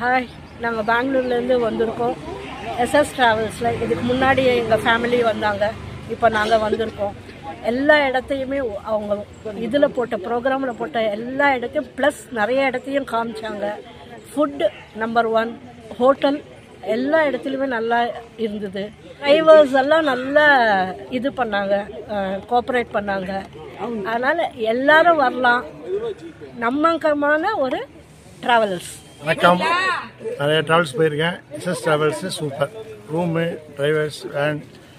Hi நாங்கள் பெங்களூர்லேருந்து வந்திருக்கோம் எஸ்எஸ் ட்ராவல்ஸில் இதுக்கு முன்னாடி எங்கள் ஃபேமிலி வந்தாங்க இப்போ நாங்கள் வந்திருக்கோம் எல்லா இடத்தையுமே அவங்க இதில் போட்ட ப்ரோக்ராமில் போட்ட எல்லா இடத்தையும் ப்ளஸ் நிறைய இடத்தையும் காமிச்சாங்க ஃபுட் நம்பர் ஒன் ஹோட்டல் எல்லா இடத்துலையுமே நல்லா இருந்தது டிரைவர்ஸ் எல்லாம் நல்லா இது பண்ணாங்க கோஆப்ரேட் பண்ணாங்க அதனால் எல்லாரும் வரலாம் நம்பகமான ஒரு ட்ராவல்ஸ் வணக்கம் நிறைய ட்ராவல்ஸ் போயிருக்கேன் SS travels super room drivers van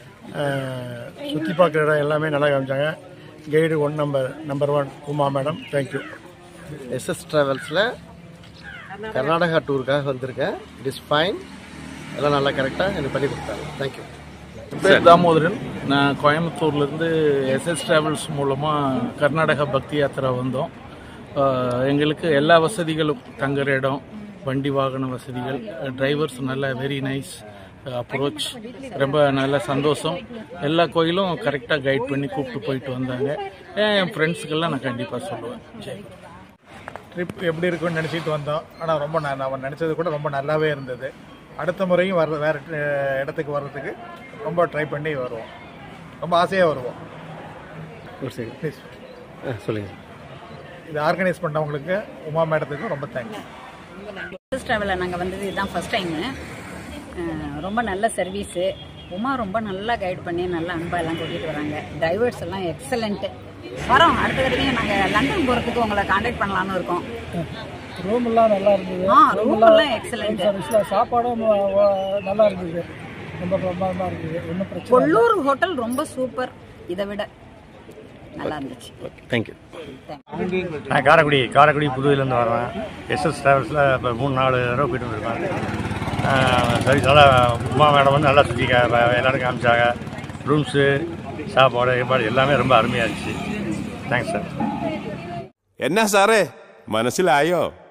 சுற்றி பார்க்குற இடம் எல்லாமே நல்லா காமிச்சாங்க guide one number number one Uma madam thank you SS ட்ராவல்ஸில் கர்நாடகா டூருக்காக வந்திருக்கேன் இட் இஸ் ஃபைன் எல்லாம் நல்லா கரெக்டாக எனக்கு பண்ணி கொடுத்தாங்க தேங்க்யூ என் பேர் தாமோதரன் நான் கோயம்புத்தூர்லேருந்து எஸ்எஸ் டிராவல்ஸ் மூலமாக கர்நாடகா பக்தி யாத்திரா வந்தோம் ஆஹ் எங்களுக்கு எல்லா வசதிகளும் தங்குற இடம் வண்டி வாகன வசதிகள் டிரைவர்ஸ் நல்ல வெரி நைஸ் அப்ரோச் ரொம்ப நல்ல சந்தோஷம் எல்லா கோயிலும் கரெக்டாக கைட் பண்ணி கூப்பிட்டு போயிட்டு வந்தாங்க என் ஃப்ரெண்ட்ஸுக்கெல்லாம் நான் கண்டிப்பாக சொல்லுவேன் ஜெய் ட்ரிப் எப்படி இருக்கும்னு நினச்சிட்டு வந்தோம் ஆனால் ரொம்ப ந- நம்ம நினச்சது கூட ரொம்ப நல்லாவே இருந்தது அடுத்த முறையும் வர வேறு இடத்துக்கு வர்றதுக்கு ரொம்ப ட்ரை பண்ணி வருவோம் ரொம்ப ஆசையாக வருவோம் ஒரு செகண்ட் ப்ளீஸ் சொல்லுங்கள் இது ஆர்கனைஸ் பண்ணவங்களுக்கு உமா மேடத்துக்கு ரொம்ப தேங்க்யூ பஸ் ட்ராவலில் நாங்கள் வந்தது இதுதான் ஃபர்ஸ்ட் டைமு ரொம்ப நல்ல சர்வீஸு உமா ரொம்ப நல்லா கைட் பண்ணி நல்லா அன்பா எல்லாம் கூட்டிகிட்டு வராங்க டிரைவர்ஸ் எல்லாம் எக்ஸலண்ட்டு வரோம் அடுத்த தடவையும் நாங்கள் லண்டன் போகிறதுக்கு உங்களை காண்டாக்ட் பண்ணலான்னு இருக்கோம் ரூம் எல்லாம் நல்லா இருந்தது ஆ ரூம் எல்லாம் எக்ஸலண்ட் சர்வீஸ்ல சாப்பாடும் வ- வ- நல்லா இருந்தது ரொம்ப பிரமாதமா இருந்தது ஒன்றும் பிரச்சனை இல்லை. கொல்லூர் ஹோட்டல் ரொம்ப சூப்பர் இதை விட நல்லா இருந்துச்சு தேங்க்யூ நான் காரைக்குடி காரைக்குடி புதுவையிலேருந்து வரேன் எஸ்எஸ் ட்ராவல்ஸில் இப்போ மூணு நாலு தடவை போயிட்டு வந்திருக்கேன் சரி நல்லா உமா மேடம் வந்து நல்லா சுற்றி எல்லாரும் காமிச்சாங்க ரூம்ஸு சாப்பாடு கீப்பாடு எல்லாமே ரொம்ப அருமையாக இருந்துச்சு தேங்க்ஸ் சார் എന്നാ സാറേ മനസ്സിലായോ